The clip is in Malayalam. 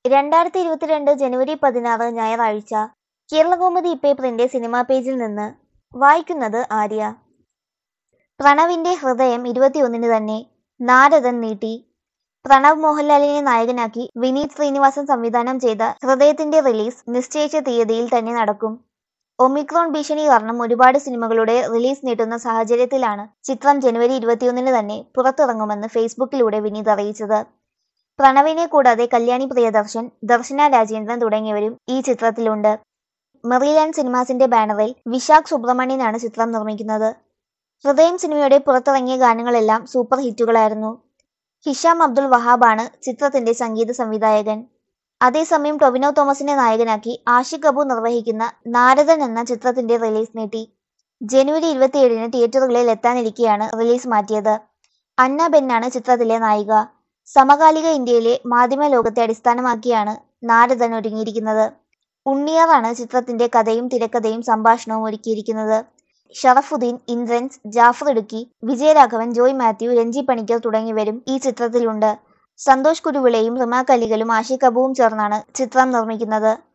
രണ്ടായിരത്തി ഇരുപത്തിരണ്ട് ജനുവരി പതിനാറ് ഞായറാഴ്ച കേരളകൗമുദി ഇപ്പേപ്പറിന്റെ സിനിമാ പേജിൽ നിന്ന് വായിക്കുന്നത് ആര്യ പ്രണവിന്റെ ഹൃദയം ഇരുപത്തിയൊന്നിന് തന്നെ നാരദൻ നീട്ടി പ്രണവ് മോഹൻലാലിനെ നായകനാക്കി വിനീത് ശ്രീനിവാസൻ സംവിധാനം ചെയ്ത ഹൃദയത്തിന്റെ റിലീസ് നിശ്ചയിച്ച തീയതിയിൽ തന്നെ നടക്കും ഒമിക്രോൺ ഭീഷണി കാരണം ഒരുപാട് സിനിമകളുടെ റിലീസ് നീട്ടുന്ന സാഹചര്യത്തിലാണ് ചിത്രം ജനുവരി ഇരുപത്തിയൊന്നിന് തന്നെ പുറത്തിറങ്ങുമെന്ന് ഫേസ്ബുക്കിലൂടെ വിനീത് അറിയിച്ചത് പ്രണവിനെ കൂടാതെ കല്യാണി പ്രിയദർശൻ ദർശന രാജേന്ദ്രൻ തുടങ്ങിയവരും ഈ ചിത്രത്തിലുണ്ട് മെറിലാൻഡ് സിനിമാസിന്റെ ബാനറിൽ വിശാഖ് സുബ്രഹ്മണ്യനാണ് ചിത്രം നിർമ്മിക്കുന്നത് ഹൃദയം സിനിമയുടെ പുറത്തിറങ്ങിയ ഗാനങ്ങളെല്ലാം സൂപ്പർ ഹിറ്റുകളായിരുന്നു ഹിഷാം അബ്ദുൾ വഹാബാണ് ചിത്രത്തിന്റെ സംഗീത സംവിധായകൻ അതേസമയം ടൊവിനോ തോമസിനെ നായകനാക്കി ആഷിഖ് കപൂർ നിർവഹിക്കുന്ന നാരദൻ എന്ന ചിത്രത്തിന്റെ റിലീസ് നീട്ടി ജനുവരി ഇരുപത്തിയേഴിന് തിയേറ്ററുകളിൽ എത്താനിരിക്കെയാണ് റിലീസ് മാറ്റിയത് അന്ന ബെന്നാണ് ചിത്രത്തിലെ നായിക സമകാലിക ഇന്ത്യയിലെ മാധ്യമ ലോകത്തെ അടിസ്ഥാനമാക്കിയാണ് നാരദൻ ഒരുങ്ങിയിരിക്കുന്നത് ഉണ്ണിയാറാണ് ചിത്രത്തിന്റെ കഥയും തിരക്കഥയും സംഭാഷണവും ഒരുക്കിയിരിക്കുന്നത് ഷറഫുദ്ദീൻ ഇന്ദ്രൻസ് ജാഫർ ഇടുക്കി വിജയരാഘവൻ ജോയ് മാത്യു രഞ്ജി പണിക്കർ തുടങ്ങിയവരും ഈ ചിത്രത്തിലുണ്ട് സന്തോഷ് കുരുവിളയും റിമ കലികളും ആഷിഖ് കപൂറും ചേർന്നാണ് ചിത്രം നിർമ്മിക്കുന്നത്